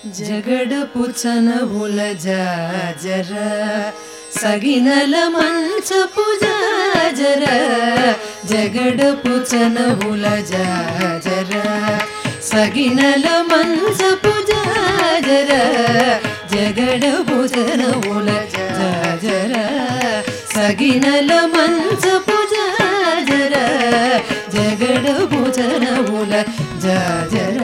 జగడపు చనవుల జాజర సగినల మంచపు జాజర జగడపు చనవుల జాజర సగినల మంచపు జాజర జగడపు చనవుల జాజర సగినల మంచపు జాజర జగడపు చనవుల జాజర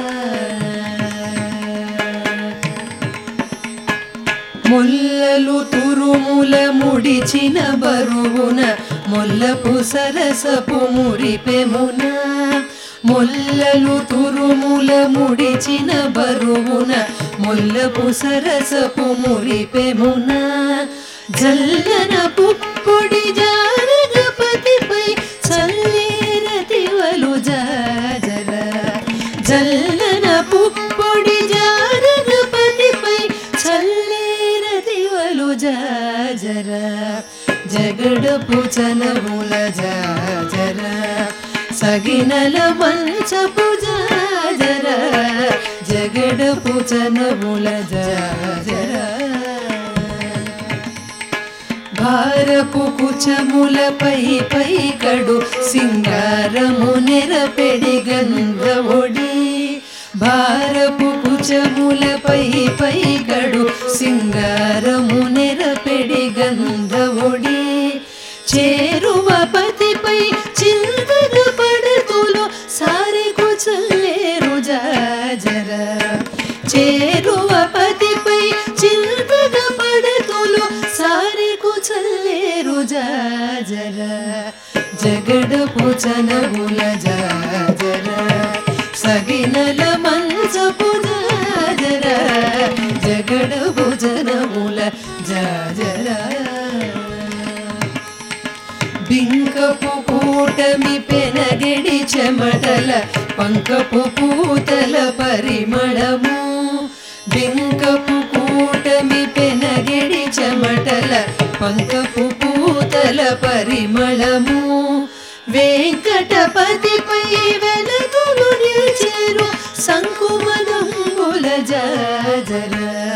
ముల్లలు తురుముల ముడిచిన బరువున ముల్లపు సరసపు మురిపెమున ముల్లలు తురుముల ముడిచిన బరువున ముల్లపు సరసపు మురిపెమున జల్లన పుప్పొడి జారగపతిపై చల్లేర తివలు జాజర జల్లన పుప్పొడి జారగపతిపై చల్లేర దివలు జాజర జగడపు చనముల జాజర సగినల మంచపు జాజర జగడపు చనముల జాజర భారపు కుచములపై పై కడు సింగారము నెరపెడి గంధవొడి భారపు కుచములపై పై కడు సింగారము నెరపెడి గంధవొడి చేరువ పతిపై చింతగ పడతులు సారి కుచల్లేరు జాజర చేరువ పతిపై చింతగ పడతులు సారి కుచల్లేరు జాజర జగడపు చనవుల జాజర సగినల మంచపు జాజర జగడపు జనముల జాజర బింకపు కూటమి పెనగిడి చెమటల పంకపు పూతల పరిమళము బింకపు కూటమి పెనగిడి చెమటల పంకపు పూతల పరిమళము వెంకటపతిపై వెలగులు నిలిచేరు సంకుమదంబుల జాజర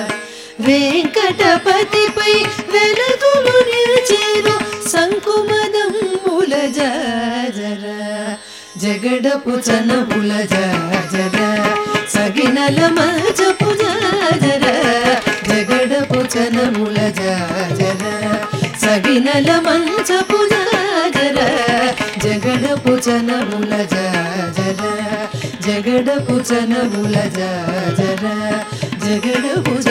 వెంకటపతిపై వెలగులు నిలిచేరు సంకుమదంబుల జాజర జగడపు చనపుల జాజర సగినల మజపు జాజర జగడపు చనముల జాజర సగినల మంచపు జాజర జగడపు చనముల జాజర జగడపు చనముల జాజర జగడపు